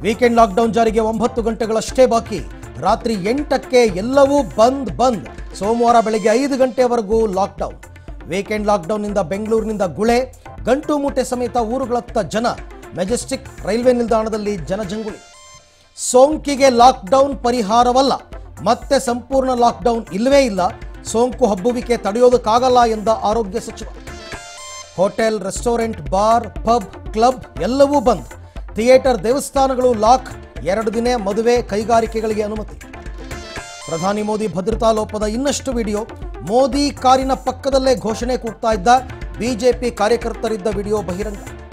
weekend lockdown ಜಾರಿಗೆ ಒಂಬತ್ತು ಗಂಟೆಗಳಷ್ಟೇ ಬಾಕಿ ರಾತ್ರಿ ಎಂಟಕ್ಕೆ ಎಲ್ಲವೂ ಬಂದ್ ಬಂದ್ ಸೋಮವಾರ ಬೆಳಗ್ಗೆ ಐದು ಗಂಟೆವರೆಗೂ ಲಾಕ್ಡೌನ್ ವೀಕೆಂಡ್ ಲಾಕ್ಡೌನ್ನಿಂದ ಬೆಂಗಳೂರಿನಿಂದ ಗುಳೆ ಗಂಟು ಮೂಟೆ ಸಮೇತ ಊರುಗಳತ್ತ ಜನ ಮೆಜೆಸ್ಟಿಕ್ ರೈಲ್ವೆ ನಿಲ್ದಾಣದಲ್ಲಿ ಜನಜಂಗುಳಿ ಸೋಂಕಿಗೆ ಲಾಕ್ಡೌನ್ ಪರಿಹಾರವಲ್ಲ ಮತ್ತೆ ಸಂಪೂರ್ಣ ಲಾಕ್ಡೌನ್ ಇಲ್ಲವೇ ಇಲ್ಲ ಸೋಂಕು ಹಬ್ಬುವಿಕೆ ತಡೆಯೋದಕ್ಕಾಗಲ್ಲ ಎಂದ ಆರೋಗ್ಯ ಸಚಿವ hotel restaurant bar pub club ಎಲ್ಲವೂ ಬಂದ್ ಥಿಯೇಟರ್ ದೇವಸ್ಥಾನಗಳು ಲಾಕ್ ಎರಡು ದಿನ ಮದುವೆ ಕೈಗಾರಿಕೆಗಳಿಗೆ ಅನುಮತಿ ಪ್ರಧಾನಿ ಮೋದಿ ಭದ್ರತಾ ಲೋಪದ ಇನ್ನಷ್ಟು ವಿಡಿಯೋ ಮೋದಿ ಕಾರಿನ ಪಕ್ಕದಲ್ಲೇ ಘೋಷಣೆ ಕೂಗ್ತಾ ಇದ್ದ ಬಿಜೆಪಿ ಕಾರ್ಯಕರ್ತರಿದ್ದ ವಿಡಿಯೋ ಬಹಿರಂಗ